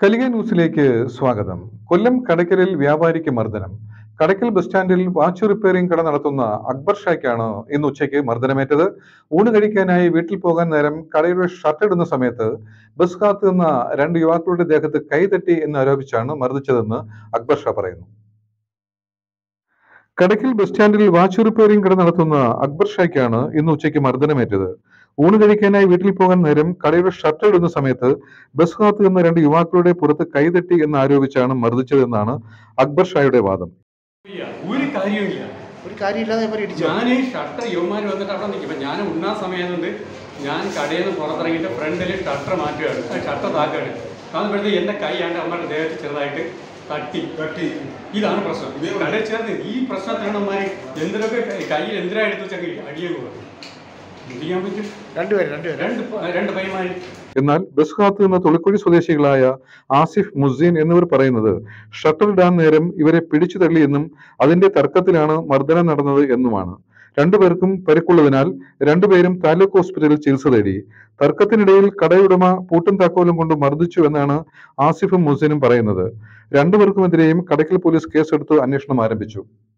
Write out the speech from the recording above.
കലിക ന്യൂസിലേക്ക് സ്വാഗതം കൊല്ലം കടയ്ക്കലിൽ വ്യാപാരിക്ക് മർദ്ദനം കടയ്ക്കൽ ബസ് സ്റ്റാൻഡിൽ വാച്ച് റിപ്പയറിംഗ് കട നടത്തുന്ന അക്ബർ ഷായ്ക്കാണ് ഇന്ന് ഉച്ചയ്ക്ക് മർദ്ദനമേറ്റത് ഊണ് കഴിക്കാനായി വീട്ടിൽ പോകാൻ നേരം കടയുടെ ഷർട്ട് ഇടുന്ന സമയത്ത് ബസ് കാത്തു നിന്ന രണ്ട് യുവാക്കളുടെ ദേഹത്ത് കൈതട്ടി എന്ന് ആരോപിച്ചാണ് മർദ്ദിച്ചതെന്ന് അക്ബർ ഷാ പറയുന്നു കടയ്ക്കൽ ബസ് സ്റ്റാൻഡിൽ വാച്ച് റിപ്പയറിംഗ് കട നടത്തുന്ന അക്ബർ ഷായ്ക്കാണ് ഇന്ന് ഉച്ചയ്ക്ക് മർദ്ദനമേറ്റത് ഊണ് കഴിക്കാനായി വീട്ടിൽ പോകാൻ നേരം കടയുടെ ഷട്ടർ ഇടുന്ന സമയത്ത് ബസ് കാത്തു നിന്ന രണ്ട് യുവാക്കളുടെ പുറത്ത് കൈതട്ടി എന്ന് ആരോപിച്ചാണ് മർദ്ദിച്ചതെന്നാണ് അക്ബർ ഷായുടെ വാദം ഇല്ല, ഒരു കാര്യമില്ല ഒരു കാര്യമില്ലാതെ ഇവർ ഇടിച്ചു ഞാൻ ഷട്ടർ യുവമാർ വന്നിട്ട് അവിടെ നിൽക്കുമ്പോൾ ഞാൻ ഉണ്ണാ സമയം കൊണ്ട് ഞാൻ കടയിൽ നിന്ന് പുറത്തിറങ്ങിയിട്ട് ഫ്രണ്ടിൽ ഷട്ടർ മാറ്റുകയാണ് ആ ഷട്ടർ താക്കുകയാണ് കാണുമ്പോഴത്തേക്ക് എൻ്റെ കൈ ആണ്ട് അമ്മയുടെ ദേഹത്ത് ചെറുതായിട്ട് തട്ടി തട്ടി ഇതാണ് പ്രശ്നം കടയിൽ ചേർന്ന് ഈ പ്രശ്നത്തിനമ്മമാർ എന്തിനൊക്കെ കൈ- കയ്യിൽ എന്തിനാ എടുത്ത് വെച്ചൊക്കെ അടിയെ പോകും എന്ത് ചെയ്യാൻ പറ്റും രണ്ടുപേരും രണ്ടുപേരും രണ്ട് പ- രണ്ട് പൈമാര് എന്നാൽ ബസ് കാത്തു നിന്ന തൊളിക്കുഴി സ്വദേശികളായ ആസിഫ് മുസീൻ എന്നിവർ പറയുന്നത് ഷട്ടർ ഇടാൻ നേരം ഇവരെ പിടിച്ചു തള്ളിയെന്നും അതിന്റെ തർക്കത്തിലാണ് മർദ്ദനം നടന്നത് എന്നുമാണ് രണ്ടുപേർക്കും പരിക്കുള്ളതിനാൽ രണ്ടുപേരും താലൂക്ക് ഹോസ്പിറ്റലിൽ ചികിത്സ തേടി തർക്കത്തിനിടയിൽ കടയുടമ പൂട്ടും താക്കോലും കൊണ്ട് മർദ്ദിച്ചു എന്നാണ് ആസിഫും മുസീനും പറയുന്നത് രണ്ടുപേർക്കുമെതിരെയും കടയ്ക്കൽ പോലീസ് കേസെടുത്ത് അന്വേഷണം ആരംഭിച്ചു